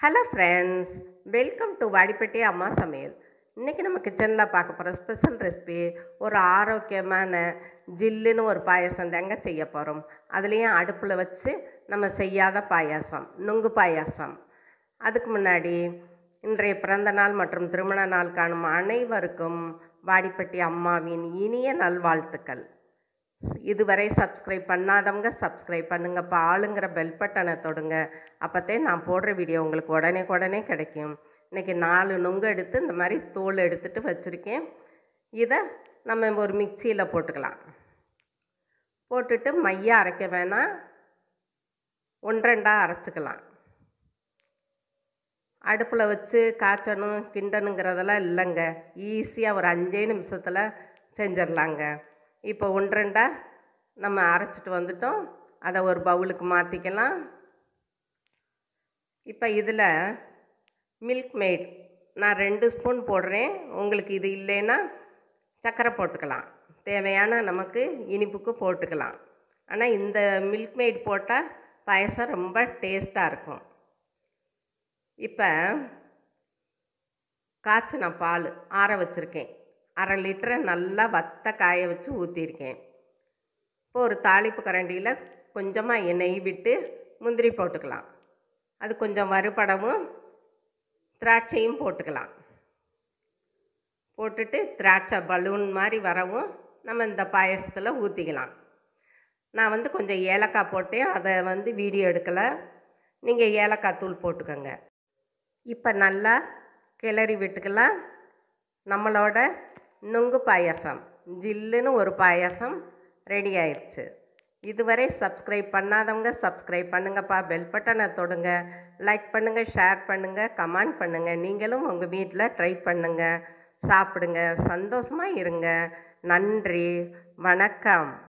hello friends welcome to Vadipatti அம்மா சமையல் இன்றைக்கி நம்ம கிச்சனில் பார்க்க போகிற ஸ்பெஷல் ரெசிபி ஒரு ஆரோக்கியமான ஜில்லுன்னு ஒரு பாயாசம் தாங்க செய்ய போகிறோம் அதுலேயும் அடுப்பில் வச்சு நம்ம செய்யாத பாயாசம் நுங்கு பாயாசம் அதுக்கு முன்னாடி இன்றைய பிறந்த நாள் மற்றும் திருமண நாள் காணும் அனைவருக்கும் வாடிப்பட்டி அம்மாவின் இனிய நல்வாழ்த்துக்கள் இதுவரை சப்ஸ்கிரைப் பண்ணாதவங்க சப்ஸ்கிரைப் பண்ணுங்கப்பா ஆளுங்கிற பெல் பட்டனை தொடுங்க அப்போத்தே நான் போடுற வீடியோ உங்களுக்கு உடனே உடனே கிடைக்கும் இன்றைக்கி நாலு நுங்கு எடுத்து இந்த மாதிரி தோல் எடுத்துகிட்டு வச்சுருக்கேன் இதை நம்ம ஒரு மிக்சியில் போட்டுக்கலாம் போட்டுட்டு மைய அரைக்க வேணாம் ஒன்றரெண்டாக அரைச்சிக்கலாம் அடுப்பில் வச்சு காய்ச்சணும் கிண்டணுங்கிறதெல்லாம் இல்லைங்க ஈஸியாக ஒரு அஞ்சே நிமிஷத்தில் செஞ்சிடலாங்க இப்போ ஒன்றரெண்டா நம்ம அரைச்சிட்டு வந்துட்டோம் அதை ஒரு பவுலுக்கு மாற்றிக்கலாம் இப்போ இதில் மில்க் மேட் நான் ரெண்டு ஸ்பூன் போடுறேன் உங்களுக்கு இது இல்லைன்னா சர்க்கரை போட்டுக்கலாம் தேவையான நமக்கு இனிப்புக்கு போட்டுக்கலாம் ஆனால் இந்த மில்க் மேட் போட்டால் பாயசம் ரொம்ப டேஸ்ட்டாக இருக்கும் இப்போ காய்ச்சின பால் ஆற வச்சுருக்கேன் அரை லிட்டரை நல்லா வத்த காய வச்சு ஊற்றிருக்கேன் இப்போ ஒரு தாளிப்பு கரண்டியில் கொஞ்சமாக எண்ணெய் விட்டு முந்திரி போட்டுக்கலாம் அது கொஞ்சம் வறுபடவும் திராட்சையும் போட்டுக்கலாம் போட்டுட்டு திராட்சை பலூன் மாதிரி வரவும் நம்ம இந்த பாயசத்தில் ஊற்றிக்கலாம் நான் வந்து கொஞ்சம் ஏலக்காய் போட்டேன் அதை வந்து வீடியோ எடுக்கலை நீங்கள் ஏலக்காய் தூள் போட்டுக்கோங்க இப்போ நல்லா கிளறி விட்டுக்கலாம் நம்மளோட நுங்கு பாயாசம் ஜில்லுன்னு ஒரு பாயாசம் ரெடி ஆயிடுச்சு இதுவரை சப்ஸ்கிரைப் பண்ணாதவங்க சப்ஸ்கிரைப் பண்ணுங்கப்பா பெல் பட்டனை தொடுங்க லைக் பண்ணுங்கள் ஷேர் பண்ணுங்கள் கமெண்ட் பண்ணுங்கள் நீங்களும் உங்கள் வீட்டில் ட்ரை பண்ணுங்கள் சாப்பிடுங்க சந்தோஷமாக இருங்க நன்றி வணக்கம்